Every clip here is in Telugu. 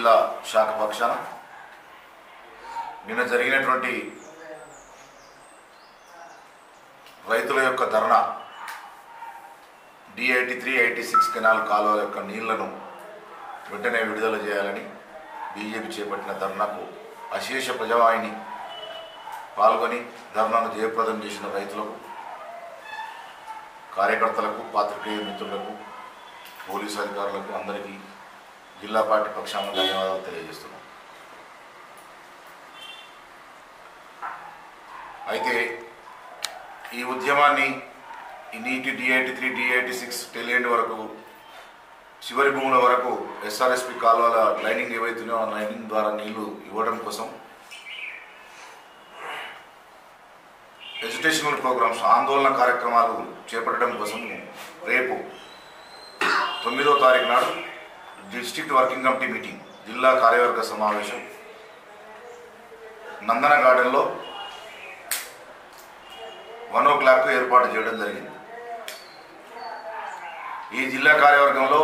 జిల్లా శాఖ పక్షాన నిన్న జరిగినటువంటి రైతుల యొక్క dharna D eighty three eighty six canal కాలువల యొక్క నీళ్లను వెంటనే విడుదల చేయాలని బీజేపీ చేపట్టిన ధర్నాకు అశేష ప్రజావాహిని పాల్గొని ధర్నాను జయప్రదం చేసిన రైతులకు కార్యకర్తలకు పాత్రికేయ మిత్రులకు పోలీసు అధికారులకు అందరికీ జిల్లా పార్టీ పక్షాన ధన్యవాదాలు తెలియజేస్తున్నాం అయితే ఈ ఉద్యమాన్ని ఈ నీటి DIT three DIT six tail end వరకు చివరి భూముల వరకు ఎస్ఆర్ఎస్పి కాలువల లైనింగ్ ఏవైతున్నాయో ఆ లైనింగ్ ద్వారా నీళ్లు ఇవ్వడం కోసం ఎడ్యుకేషనల్ ప్రోగ్రామ్స్ ఆందోళన కార్యక్రమాలు చేపట్టడం కోసం రేపు తొమ్మిదో తారీఖు నాడు డిస్ట్రిక్ట్ వర్కింగ్ కమిటీ మీటింగ్ జిల్లా కార్యవర్గ సమావేశం నందన గార్డెన్లో వన్ ఓ క్లాక్ ఏర్పాటు చేయడం జరిగింది ఈ జిల్లా కార్యవర్గంలో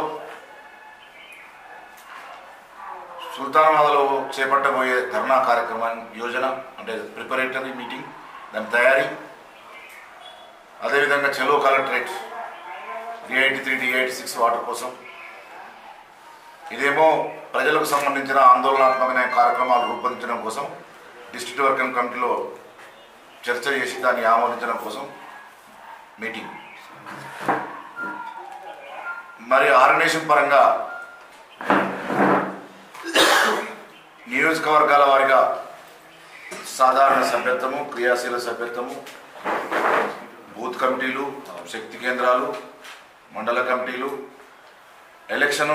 సుల్తానాబాద్లో చేపట్టబోయే ధర్నా కార్యక్రమాన్ని యోజన అంటే ప్రిపరేటరీ మీటింగ్ దాని తయారీ అదేవిధంగా చెలో collectorate DIT three DIT six water కోసం ఇదేమో ప్రజలకు సంబంధించిన ఆందోళనాత్మకమైన కార్యక్రమాలు రూపొందించడం కోసం డిస్ట్రిక్ట్ వర్కింగ్ కమిటీలో చర్చ చేసి దాన్ని ఆమోదించడం కోసం మీటింగ్ మరి ఆర్గనైజేషన్ పరంగా నియోజకవర్గాల వారిగా సాధారణ సభ్యత్వము క్రియాశీల సభ్యత్వము బూత్ కమిటీలు శక్తి కేంద్రాలు మండల కమిటీలు ఎలక్షన్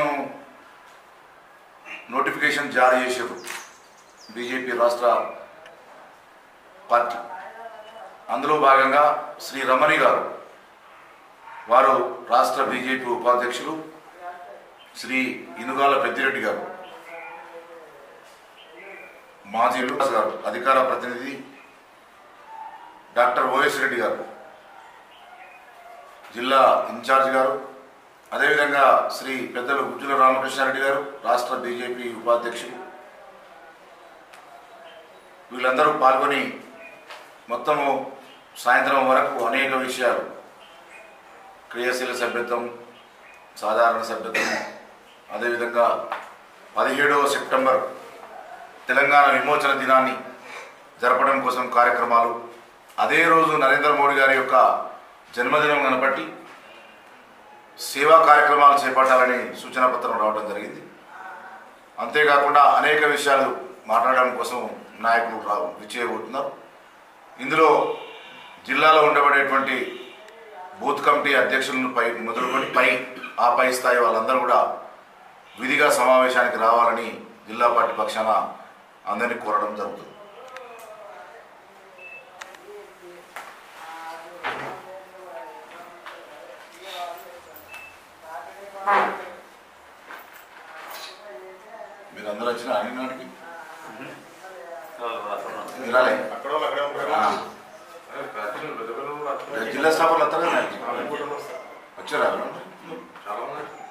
నోటిఫికేషన్ జారీ చేశారు బీజేపీ రాష్ట్ర పార్టీ అందులో భాగంగా శ్రీ రమణి గారు వారు రాష్ట్ర బీజేపీ ఉపాధ్యక్షులు శ్రీ ఇనుగాల పెద్దిరెడ్డి గారు మాజీ లుకాస్ గారు అధికార ప్రతినిధి డాక్టర్ ఓఎస్ రెడ్డి గారు జిల్లా ఇన్ఛార్జ్ గారు అదేవిధంగా శ్రీ పెద్దలు గుజ్జుల రామకృష్ణారెడ్డి గారు రాష్ట్ర బీజేపీ ఉపాధ్యక్షులు వీళ్ళందరూ పాల్గొని మొత్తము సాయంత్రం వరకు అనేక విషయాలు క్రియాశీల సభ్యత్వం సాధారణ సభ్యత్వం అదేవిధంగా పదిహేడవ సెప్టెంబర్ తెలంగాణ విమోచన దినాన్ని జరపడం కోసం కార్యక్రమాలు అదే రోజు నరేంద్ర మోడీ గారి యొక్క జన్మదినం కనబట్టి సేవా కార్యక్రమాలు చేపట్టాలని సూచన పత్రం రావడం జరిగింది అంతేకాకుండా అనేక విషయాలు మాట్లాడడం కోసం నాయకులు రా విచ్చేయబోతున్నారు ఇందులో జిల్లాలో ఉండబడేటువంటి బూత్ కమిటీ అధ్యక్షులను పై మొదలుకొని పై ఆ పై స్థాయి వాళ్ళందరూ కూడా విధిగా సమావేశానికి రావాలని జిల్లా పార్టీ పక్షాన అందరినీ కోరడం జరుగుతుంది మీరు అందరూ వచ్చిన ఆయన నాటికి మీరు రాలే అక్కడ వాళ్ళు అక్కడే ఉంటారు ఆ, ప్రాక్టీసులు పెద్ద పెద్ద వాళ్ళు అక్కడ జిల్లా స్థాపనలు వస్తారా నాటికి అనుకుంటున్నాం సార్ వచ్చారా చాలా మంది